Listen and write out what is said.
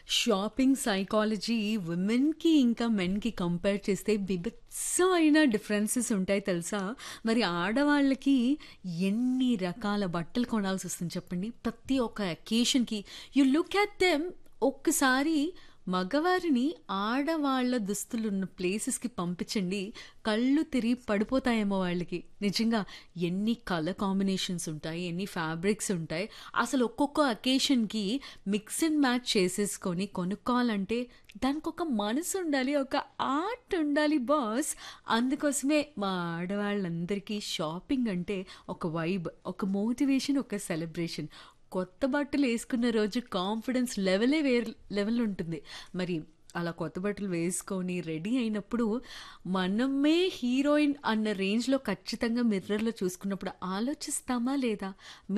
Shopping psychology విమెన్‌కి ఇంకా మెన్‌కి compare చేస్తే బీభత్సమైన డిఫరెన్సెస్ ఉంటాయి తెలుసా? మరి ఆడవాళ్ళకి ఎన్ని రకాల బట్టలు కొనాల్సొస్తుంది చెప్పండి. ప్రతి ఒక్క అకేషన్‌కి యూ లుక్ అట్ దెమ్ ఒక్కసారి మగవారిని ఆడవాళ్ళ దుస్తులున్న ప్లేసెస్‌కి పంపించండి. కళ్ళు తిరిగి పడిపోతాయేమో వాళ్ళకి. నిజంగా ఎన్ని కలర్ కాంబినేషన్స్ ఉంటాయి. ఎన్ని ఫ్యాబ్రిక్స్ ఉంటాయి. అసలు ఒక్కొక్క అకేషన్‌కి మిక్స్ అండ్ మ్యాచ్ చేసేసుకొని కొనుక్కోవాలంటే దానికొక మనసుండాలి. ఒక ఆర్ట్ ఉండాలి బాస్. అందుకోసమే మా ఆడవాళ్ళందరికీ షాపింగ్ అంటే ఒక వైబ్, ఒక మోటివేషన్, ఒక సెలబ్రేషన్. కొత్త బట్టలు ఏసుకున్న రోజు కాన్ఫిడెన్స్ లెవెలే వేరు లెవెల్ ఉంటుంది. మరి అలా కొత్త బట్టలు వేసుకొని రెడీ అయినప్పుడు మనమే హీరోయిన్ అన్న రేంజ్‌లో ఖచ్చితంగా మిర్రర్‌లో చూసుకున్నప్పుడు ఆలోచిస్తామా లేదా?